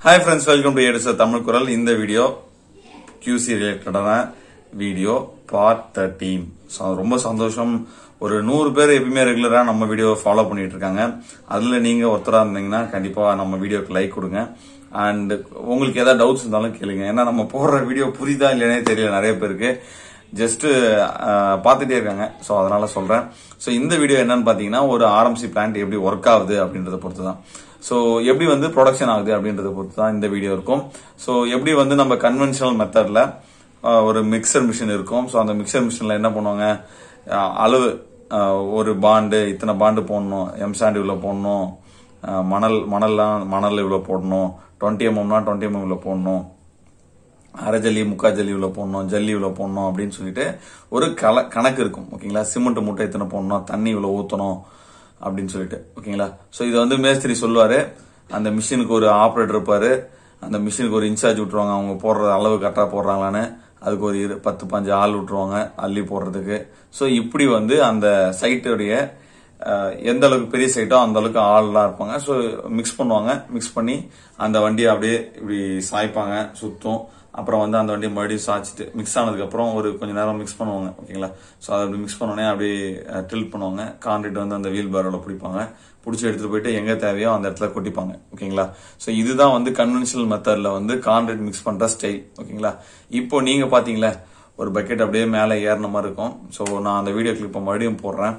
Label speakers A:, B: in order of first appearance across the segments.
A: hi friends welcome to ஏடுச தமிழ் குரல் இந்த வீடியோ கியூசி ரிலேட்டடான வீடியோ பார்ட் தேர்ட்டீன் ரொம்ப சந்தோஷம் ஒரு நூறு பேர் எப்பயுமே ரெகுலரா நம்ம வீடியோ ஃபாலோ பண்ணிட்டு இருக்காங்க அதுல நீங்க ஒருத்தரா இருந்தீங்கன்னா கண்டிப்பா நம்ம வீடியோக்கு லைக் கொடுங்க அண்ட் உங்களுக்கு ஏதாவது டவுட்ஸ் இருந்தாலும் கேளுங்க ஏன்னா நம்ம போடுற வீடியோ புரியுதா இல்லையானே தெரியல நிறைய பேருக்கு ஜஸ்ட் பார்த்துட்டே இருக்காங்க ஸோ அதனால சொல்றேன் ஸோ இந்த வீடியோ என்னன்னு பார்த்தீங்கன்னா ஒரு ஆர்எம்சி பிளான்ட் எப்படி ஒர்க் ஆகுது அப்படின்றத பொறுத்து தான் ஸோ எப்படி வந்து ப்ரொடக்ஷன் ஆகுது அப்படின்றத பொறுத்து தான் இந்த வீடியோ இருக்கும் ஸோ எப்படி வந்து நம்ம கன்வென்ஷனல் மெத்தட்ல ஒரு மிக்சர் மிஷின் இருக்கும் ஸோ அந்த மிக்சர் மிஷின்ல என்ன பண்ணுவாங்க அஹ், அளவு அஹ், ஒரு பாண்டு இத்தனை பாண்டு போடணும் எம் சாண்ட் இவ்வளோ போடணும் அஹ், மணல் மணல்லாம் மணல் இவ்வளோ போடணும் டுவெண்ட்டி எம்எம்னா டுவெண்ட்டி எம்எம் இவ்வளோ போடணும் அரை ஜல்லி முக்கா ஜல்லி இவ்வளோ போடணும் ஜல்லி இவ்வளோ போடணும் அப்படின்னு சொல்லிட்டு ஒரு கல கணக்கு இருக்கும் ஓகேங்களா சிமெண்ட் மூட்டை எத்தனை போடணும் தண்ணி இவ்வளோ ஊற்றணும் அப்படின்னு சொல்லிட்டு ஓகேங்களா ஸோ இதை வந்து மேஸ்திரி சொல்லுவாரு அந்த மிஷினுக்கு ஒரு ஆப்ரேட்டர் இருப்பாரு அந்த மிஷினுக்கு ஒரு இன்சார்ஜ் விட்டுருவாங்க அவங்க போடுற அளவு கரெக்டாக போடுறாங்களான்னு அதுக்கு ஒரு இரு பத்து பஞ்சு ஆள் விட்டுருவாங்க அள்ளி போடுறதுக்கு ஸோ இப்படி வந்து அந்த சைட்டுடைய அஹ் எந்த அளவுக்கு பெரிய சைட்டோ அந்த அளவுக்கு ஆள்லாம் இருப்பாங்க ஸோ மிக்ஸ் பண்ணுவாங்க மிக்ஸ் பண்ணி அந்த வண்டியை அப்படியே இப்படி சாய்ப்பாங்க சுத்தும் அப்புறம் வந்து அந்த வண்டியை மறுபடியும் சாய்ச்சிட்டு மிக்ஸ் ஆனதுக்கு அப்புறம் ஒரு கொஞ்ச நேரம் மிக்ஸ் பண்ணுவாங்க ஓகேங்களா ஸோ அதை அப்படி மிக்ஸ் பண்ணோடனே அப்படியே டில்ட் பண்ணுவாங்க கான்கிரீட் வந்து அந்த வீல் பேரோட பிடிப்பாங்க பிடிச்சி எடுத்துட்டு போயிட்டு எங்க தேவையோ அந்த இடத்துல கொட்டிப்பாங்க ஓகேங்களா ஸோ இதுதான் வந்து கன்வென்ஷனல் மெத்தட்ல வந்து கான்கிரீட் மிக்ஸ் பண்ற ஸ்டைல் ஓகேங்களா இப்போ நீங்க பாத்தீங்களா ஒரு பக்கெட் அப்படியே மேலே ஏறின மாதிரி இருக்கும் ஸோ நான் அந்த வீடியோ கிளிப்பை மறுபடியும் போடுறேன்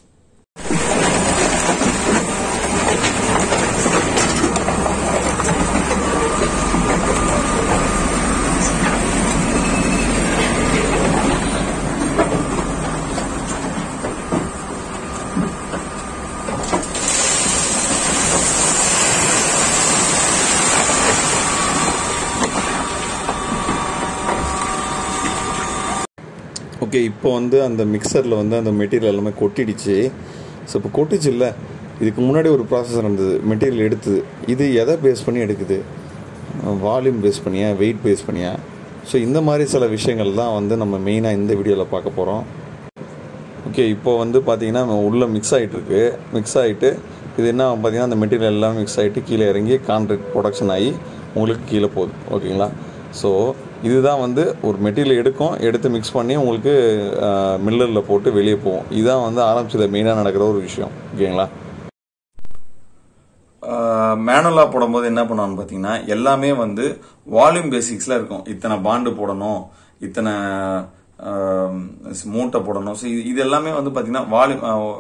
A: ஓகே இப்போ வந்து அந்த மிக்சரில் வந்து அந்த மெட்டீரியல் எல்லாமே கொட்டிடுச்சு ஸோ இப்போ கொட்டிச்சு இல்லை இதுக்கு முன்னாடி ஒரு ப்ராசஸ் இருந்தது மெட்டீரியல் எடுத்தது இது எதை பேஸ் பண்ணி எடுக்குது வால்யூம் பேஸ் பண்ணியா வெயிட் பேஸ் பண்ணியா ஸோ இந்த மாதிரி சில விஷயங்கள் தான் வந்து நம்ம மெயினாக இந்த வீடியோவில் பார்க்க போகிறோம் ஓகே இப்போ வந்து பார்த்தீங்கன்னா உள்ளே மிக்ஸ் ஆகிட்டு இருக்கு மிக்ஸ் ஆகிட்டு இது என்ன பார்த்தீங்கன்னா அந்த மெட்டீரியல் எல்லாம் மிக்ஸ் ஆகிட்டு கீழே இறங்கி கான்ட்ராக்ட் ப்ரொடக்ஷன் ஆகி உங்களுக்கு கீழே போகுது ஓகேங்களா ஸோ இதுதான் வந்து ஒரு மெட்டீரியல் எடுக்கும் எடுத்து மிக்ஸ் பண்ணி உங்களுக்கு மில்லரில் போட்டு வெளியே போகும் இதுதான் வந்து ஆரம்பிச்சது மெயினாக நடக்கிற ஒரு விஷயம் ஓகேங்களா மேனுவலாக போடும்போது என்ன பண்ணுவான்னு பார்த்தீங்கன்னா எல்லாமே வந்து வால்யூம் பேசிக்ஸில் இருக்கும் இத்தனை பாண்டு போடணும் இத்தனை ஆஹ், மூட்டை போடணும் ஸோ இது இது எல்லாமே வந்து பார்த்தீங்கன்னா வால்யூம்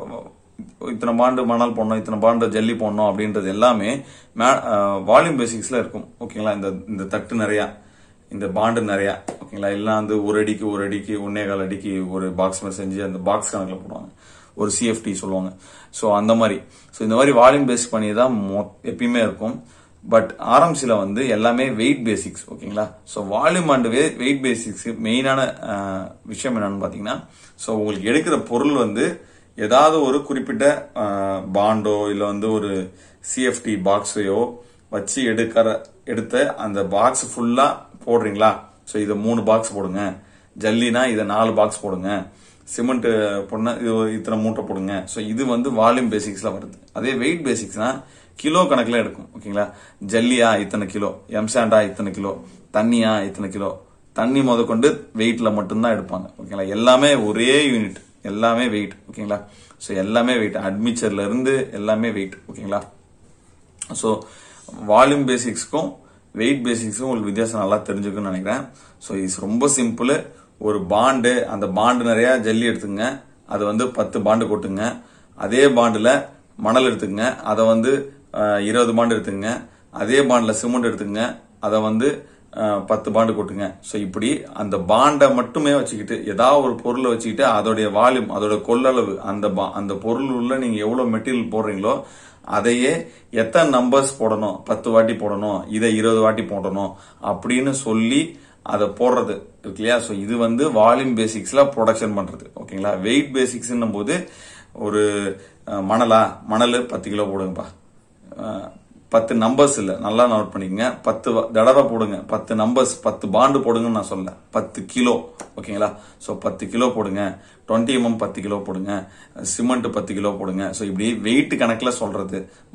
A: இத்தனை பாண்டு மணல் போடணும் இத்தனை பாண்டு ஜல்லி போடணும் அப்படின்றது எல்லாமே வால்யூம் பேசிக்ஸில் இருக்கும் ஓகேங்களா இந்த இந்த தட்டு நிறையா இந்த பாண்டு நிறையா ஓகேங்களா எல்லாம் வந்து ஒரு அடிக்கு ஒரு அடிக்கு ஒன்னே கால் அடிக்கு ஒரு பாக்ஸ் மாதிரி செஞ்சு அந்த பாக்ஸ் கணக்கில் போடுவாங்க ஒரு சிஎஃப்டி சொல்லுவாங்க ஸோ அந்த மாதிரி ஸோ இந்த மாதிரி வால்யூம் பேஸ் பண்ணி தான் மொ- எப்பயுமே இருக்கும் பட் ஆர்எம்சியில் வந்து எல்லாமே வெயிட் பேசிக்ஸ் ஓகேங்களா so volume and weight basics மெயினான விஷயம் என்னன்னு பார்த்தீங்கன்னா ஸோ உங்களுக்கு எடுக்கிற பொருள் வந்து ஏதாவது ஒரு குறிப்பிட்ட பாண்டோ இல்லை வந்து ஒரு சிஎஃப்டி பாக்ஸையோ வச்சு எடுக்கிற எடுத்த அந்த பாக்ஸ் ஃபுல்லா போடுறீங்களா ஸோ இதை மூணு பாக்ஸ் போடுங்க ஜல்லினா இதை நாலு பாக்ஸ் போடுங்க சிமெண்ட் பொண்ண இது ஒரு இத்தனை மூட்டை போடுங்க ஸோ இது வந்து வால்யூம் பேசிக்ஸ்ல வருது அதே வெயிட் பேசிக்ஸ்னா கிலோ கணக்குல எடுக்கும் ஓகேங்களா ஜல்லியா இத்தனை கிலோ எம்சாண்டா இத்தனை கிலோ தண்ணியா இத்தனை கிலோ தண்ணி முதற்கொண்டு வெயிட்ல மட்டும்தான் எடுப்பாங்க ஓகேங்களா எல்லாமே ஒரே யூனிட் எல்லாமே வெயிட் ஓகேங்களா ஸோ எல்லாமே வெயிட் அட்மிச்சர்ல இருந்து எல்லாமே வெயிட் ஓகேங்களா ஸோ வால்யூம் பேசிக்ஸ்க்கும் வெயிட் பேசிக்ஸும் உங்களுக்கு வித்தியாசம் நல்லா தெரிஞ்சுக்குன்னு நினைக்கிறேன் ஸோ இது ரொம்ப சிம்பிள் ஒரு பாண்டு அந்த பாண்டு நிறைய ஜல்லி எடுத்துங்க அது வந்து பத்து பாண்டு கொட்டுங்க அதே பாண்டுல மணல் எடுத்துங்க அதை வந்து அஹ், இருபது பாண்டு எடுத்துங்க அதே பாண்டுல சிமெண்ட் எடுத்துங்க அதை வந்து அஹ், பத்து பாண்டு கொட்டுங்க ஸோ இப்படி அந்த பாண்டை மட்டுமே வச்சுக்கிட்டு ஏதாவது ஒரு பொருளை வச்சுக்கிட்டு அதோடைய வால்யூம் அதோட கொள்ளளவு அந்த பா- அந்த பொருள் உள்ள நீங்க எவ்வளவு மெட்டீரியல் போடுறீங்களோ அதையே எத்தனை நம்பர்ஸ் போடணும் பத்து வாட்டி போடணும் இதை இருபது வாட்டி போடணும் அப்படின்னு சொல்லி அதை போடுறது இருக்கு இல்லையா ஸோ இது வந்து வால்யூம் பேசிக்ஸ்ல ப்ரொடக்ஷன் பண்றது ஓகேங்களா வெயிட் பேசிக்ஸ்ன்னும் போது ஒரு அஹ், மணலா மணல் பத்து கிலோ போடுங்கப்பா அஹ், பத்து நம்பர்ஸ் இல்ல நல்லா நோட் பண்ணிக்கங்க பத்து வ- தடவை போடுங்க பத்து நம்பர்ஸ் பத்து பாண்டு போடுங்கன்னு நான் சொல்ல பத்து கிலோ ஓகேங்களா ஸோ பத்து கிலோ போடுங்க டுவெண்ட்டி எம்எம் பத்து கிலோ போடுங்க சிமெண்ட் பத்து கிலோ போடுங்க ஸோ இப்படி வெயிட் கணக்கில் சொல்றது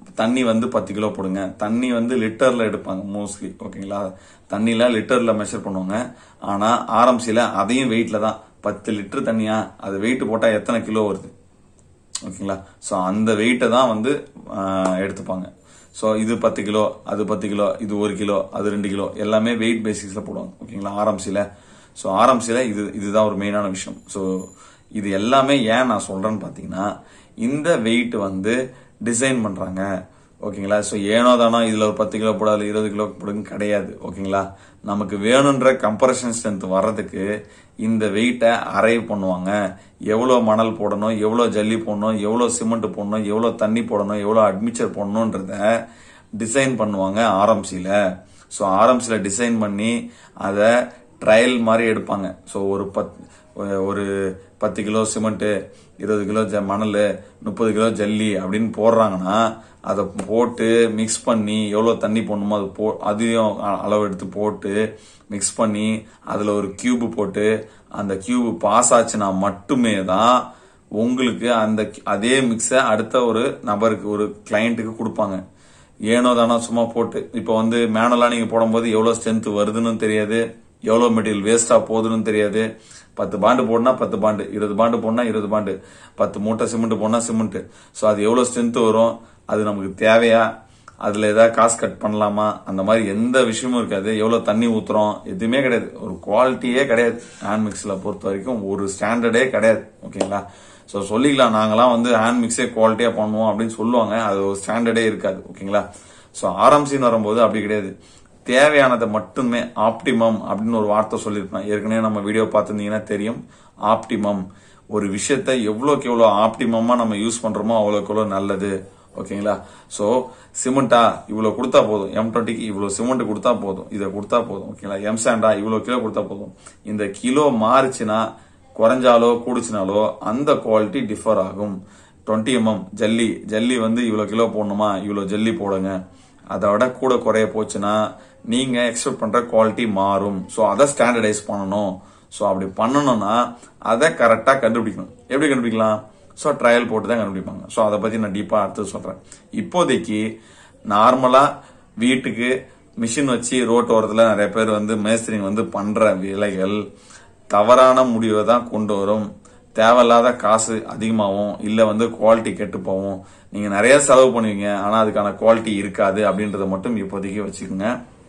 A: தண்ணி வந்து பத்து கிலோ போடுங்க தண்ணி வந்து லிட்டர்ல எடுப்பாங்க மோஸ்ட்லி ஓகேங்களா தண்ணில லிட்டர்ல மெஷர் பண்ணுவாங்க ஆனா ஆரம்பிச்சில அதையும் வெயிட்ல தான் பத்து லிட்டர் தண்ணியா அது வெயிட் போட்டா எத்தனை கிலோ வருது ஓகேங்களா ஸோ அந்த வெயிட்டை தான் வந்து ஆஹ், எடுத்துப்பாங்க ஸோ இது பத்து கிலோ அது பத்து கிலோ இது ஒரு கிலோ அது ரெண்டு கிலோ எல்லாமே வெயிட் பேசிக்ஸ்ல போடுவாங்க ஓகேங்களா ஆரம்பிச்சில ஸோ ஆரம்பிச்சில இது இதுதான் ஒரு மெயினான விஷயம் ஸோ இது எல்லாமே ஏன் நான் சொல்றேன்னு பார்த்தீங்கன்னா இந்த வெயிட் வந்து டிசைன் பண்றாங்க ஓகேங்களா ஸோ ஏனோ தானோ இதுல ஒரு பத்து கிலோ போட அதுல இருபது கிலோ போடுங்க கிடையாது ஓகேங்களா நமக்கு வேணுன்ற கம்பரேஷன் ஸ்ட்ரென்த் வர்றதுக்கு இந்த வெயிட்டை அரைவ் பண்ணுவாங்க எவ்வளோ மணல் போடணும் எவ்வளோ ஜல்லி போடணும் எவ்வளோ சிமெண்ட் போடணும் எவ்வளோ தண்ணி போடணும் எவ்வளோ அட்மிச்சர் போடணுன்றத டிசைன் பண்ணுவாங்க ஆர்எம்சியில் ஸோ ஆர்எம்சியில் டிசைன் பண்ணி அதை ட்ரையல் மாதிரி எடுப்பாங்க ஸோ ஒரு பத் ஒரு பத்து கிலோ சிமெண்ட்டு இருபது கிலோ ஜ மணல் முப்பது கிலோ ஜல்லி அப்படின்னு போடுறாங்கன்னா அதை போட்டு மிக்ஸ் பண்ணி எவ்வளோ தண்ணி போடணுமோ அது போ அதையும் அ- அளவு எடுத்து போட்டு மிக்ஸ் பண்ணி அதில் ஒரு கியூப் போட்டு அந்த கியூப் பாஸ் ஆச்சுன்னா மட்டுமே தான் உங்களுக்கு அந்த அதே மிக்ஸை அடுத்த ஒரு நபருக்கு ஒரு கிளையண்ட்டுக்கு கொடுப்பாங்க ஏனோ தானோ சும்மா போட்டு இப்போ வந்து மேனலா நீங்க போடும்போது எவ்வளவு ஸ்ட்ரென்த் வருதுன்னு தெரியாது எவ்வளவு மெட்டீரியல் வேஸ்டா போகுதுன்னு தெரியாது பத்து பாண்டு போடனா பத்து பாண்டு இருபது பாண்டு போடனா இருபது பாண்டு பத்து மூட்டை சிமெண்ட் போடனா சிமெண்ட் ஸோ அது எவ்வளவு ஸ்ட்ரென்த் வரும் அது நமக்கு தேவையா அதுல ஏதாவது காசு கட் பண்ணலாமா அந்த மாதிரி எந்த விஷயமும் இருக்காது எவ்வளவு தண்ணி ஊத்துறோம் எதுவுமே கிடையாது ஒரு குவாலிட்டியே கிடையாது ஹேண்ட் மிக்ஸ்ல பொறுத்த வரைக்கும் ஒரு ஸ்டாண்டர்டே கிடையாது ஓகேங்களா ஸோ சொல்லிக்கலாம் நாங்களாம் வந்து ஹேண்ட் மிக்ஸே குவாலிட்டியா பண்ணுவோம் அப்படின்னு சொல்லுவாங்க அது ஒரு ஸ்டாண்டர்டே இருக்காது ஓகேங்களா ஸோ ஆரம்பிச்சின்னு வரும்போது அப்படி கிடையாது தேவையானதை மட்டுமே ஆப்டிமம் அப்படின்னு ஒரு வார்த்தை சொல்லியிருப்பேன் ஏற்கனவே நம்ம வீடியோ பார்த்திருந்தீங்கன்னா தெரியும் ஆப்டிமம் ஒரு விஷயத்த எவ்வளோக்கு எவ்வளோ ஆப்டிமமா நம்ம யூஸ் பண்றோமோ அவ்வளோக்கு எவ்வளோ நல்லது ஓகேங்களா சோ சிமெண்டா இவ்வளவு கொடுத்தா போதும் எம் டுவெண்ட்டிக்கு இவ்வளவு சிமெண்ட் கொடுத்தா போதும் இதை கொடுத்தா போதும் ஓகேங்களா எம் சாண்டா இவ்வளவு கிலோ கொடுத்தா போதும் இந்த கிலோ மாறுச்சுன்னா குறைஞ்சாலோ கூடுச்சுனாலோ அந்த குவாலிட்டி டிஃபர் ஆகும் 20 எம்எம் ஜல்லி ஜல்லி வந்து இவ்வளவு கிலோ போடணுமா இவ்வளவு ஜல்லி போடுங்க அதை விட கூட குறைய போச்சுன்னா நீங்க எக்ஸ்பெக்ட் பண்ற குவாலிட்டி மாறும் ஸோ அதை ஸ்டாண்டர்டைஸ் பண்ணணும் ஸோ அப்படி பண்ணணும்னா அதை கரெக்டாக கண்டுபிடிக்கணும் எப்படி கண்டுபிடிக்கலாம் ஸோ ட்ரையல் போட்டு தான் கண்டுபிடிப்பாங்க ஸோ அதை பற்றி நான் டீப்பாக அடுத்து சொல்கிறேன் இப்போதைக்கு நார்மலாக வீட்டுக்கு மிஷின் வச்சு ரோட் ஓரத்தில் நிறைய பேர் வந்து மேஸ்திரிங்க வந்து பண்ணுற வேலைகள் தவறான முடிவை தான் கொண்டு வரும் தேவையில்லாத காசு அதிகமாகும் இல்லை வந்து குவாலிட்டி கெட்டு போகும் நீங்கள் நிறைய செலவு பண்ணுவீங்க ஆனால் அதுக்கான குவாலிட்டி இருக்காது அப்படின்றத மட்டும் இப்போதைக்கு வச்சுக்கோங்க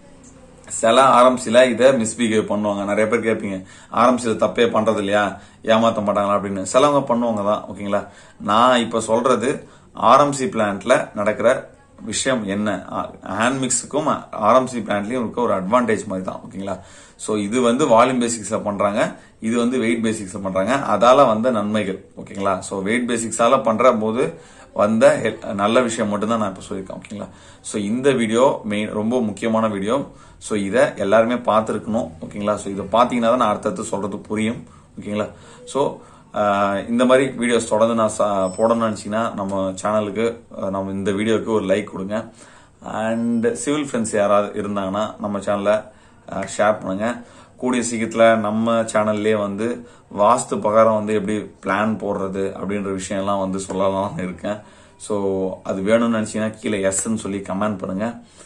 A: சில ஆரம்பிச்சில இதை மிஸ்பிஹேவ் பண்ணுவாங்க நிறைய பேர் கேட்பீங்க ஆரம்பிச்சில தப்பே பண்றது இல்லையா ஏமாத்த மாட்டாங்களா அப்படின்னு சிலவங்க பண்ணுவாங்க தான் ஓகேங்களா நான் இப்ப சொல்றது ஆர்எம்சி பிளான்ட்ல நடக்கிற விஷயம் என்ன ஹேண்ட் மிக்ஸுக்கும் ஆர்எம்சி பிளான்ட்லயும் இருக்க ஒரு அட்வான்டேஜ் மாதிரி தான் ஓகேங்களா சோ இது வந்து வால்யூம் பேசிக்ஸ்ல பண்றாங்க இது வந்து வெயிட் பேசிக்ஸ்ல பண்றாங்க அதால வந்த நன்மைகள் ஓகேங்களா சோ வெயிட் பேசிக்ஸால பண்ற போது வந்த ஹெல்- நல்ல விஷயம் மட்டும்தான் நான் இப்ப சொல்லியிருக்கேன் ஓகேங்களா சோ இந்த வீடியோ மெயின் ரொம்ப முக்கியமான வீடியோ சோ இதை எல்லாருமே பார்த்துருக்கணும் ஓகேங்களா சோ இதை பார்த்தீங்கன்னா தான் நான் அடுத்தடுத்து சொல்றது புரியும் ஓகேங்களா சோ இந்த மாதிரி வீடியோஸ் தொடர்ந்து நான் ச- போடணும்னு நினைச்சீங்கன்னா நம்ம சேனலுக்கு அஹ், நம்ம இந்த வீடியோக்கு ஒரு லைக் கொடுங்க அண்ட் சிவில் ஃப்ரெண்ட்ஸ் யாராவது இருந்தாங்கன்னா நம்ம சேனலை ஷேர் பண்ணுங்க கூடிய சீக்கிரத்துல நம்ம சேனல்லே வந்து வாஸ்து பிரகாரம் வந்து எப்படி பிளான் போடுறது அப்படின்ற விஷயம்லாம் வந்து சொல்லலாம்னு இருக்கேன் ஸோ அது வேணும்னு நினைச்சீங்கன்னா கீழே எஸ்ன்னு சொல்லி கமெண்ட் பண்ணுங்க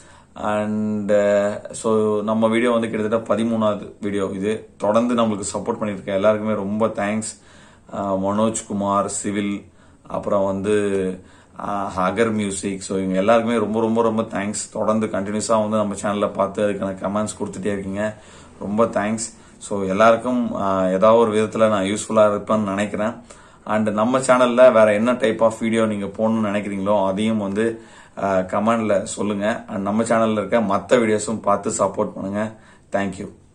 A: அண்ட் ஸோ நம்ம வீடியோ வந்து கிட்டத்தட்ட பதிமூணாவது வீடியோ இது தொடர்ந்து நம்மளுக்கு சப்போர்ட் பண்ணியிருக்க எல்லாருக்குமே ரொம்ப தேங்க்ஸ் மனோஜ் குமார் சிவில் அப்புறம் வந்து ஆஹ், அகர் மியூசிக் ஸோ இவங்க எல்லாருக்குமே ரொம்ப ரொம்ப ரொம்ப தேங்க்ஸ் தொடர்ந்து கண்டினியூஸாக வந்து நம்ம சேனலில் பார்த்து அதுக்கான கமெண்ட்ஸ் கொடுத்துட்டே இருக்கீங்க ரொம்ப தேங்க்ஸ் ஸோ எல்லாருக்கும் ஆஹ், ஏதாவது ஒரு விதத்தில் நான் யூஸ்ஃபுல்லாக இருப்பேன்னு நினைக்கிறேன் அண்ட் நம்ம சேனலில் வேற என்ன டைப் ஆஃப் வீடியோ நீங்கள் போகணும்னு நினைக்கிறீங்களோ அதையும் வந்து கமெண்ட்ல சொல்லுங்க அண்ட் நம்ம சேனல்ல இருக்க மற்ற வீடியோஸும் பார்த்து சப்போர்ட் பண்ணுங்க தேங்க்யூ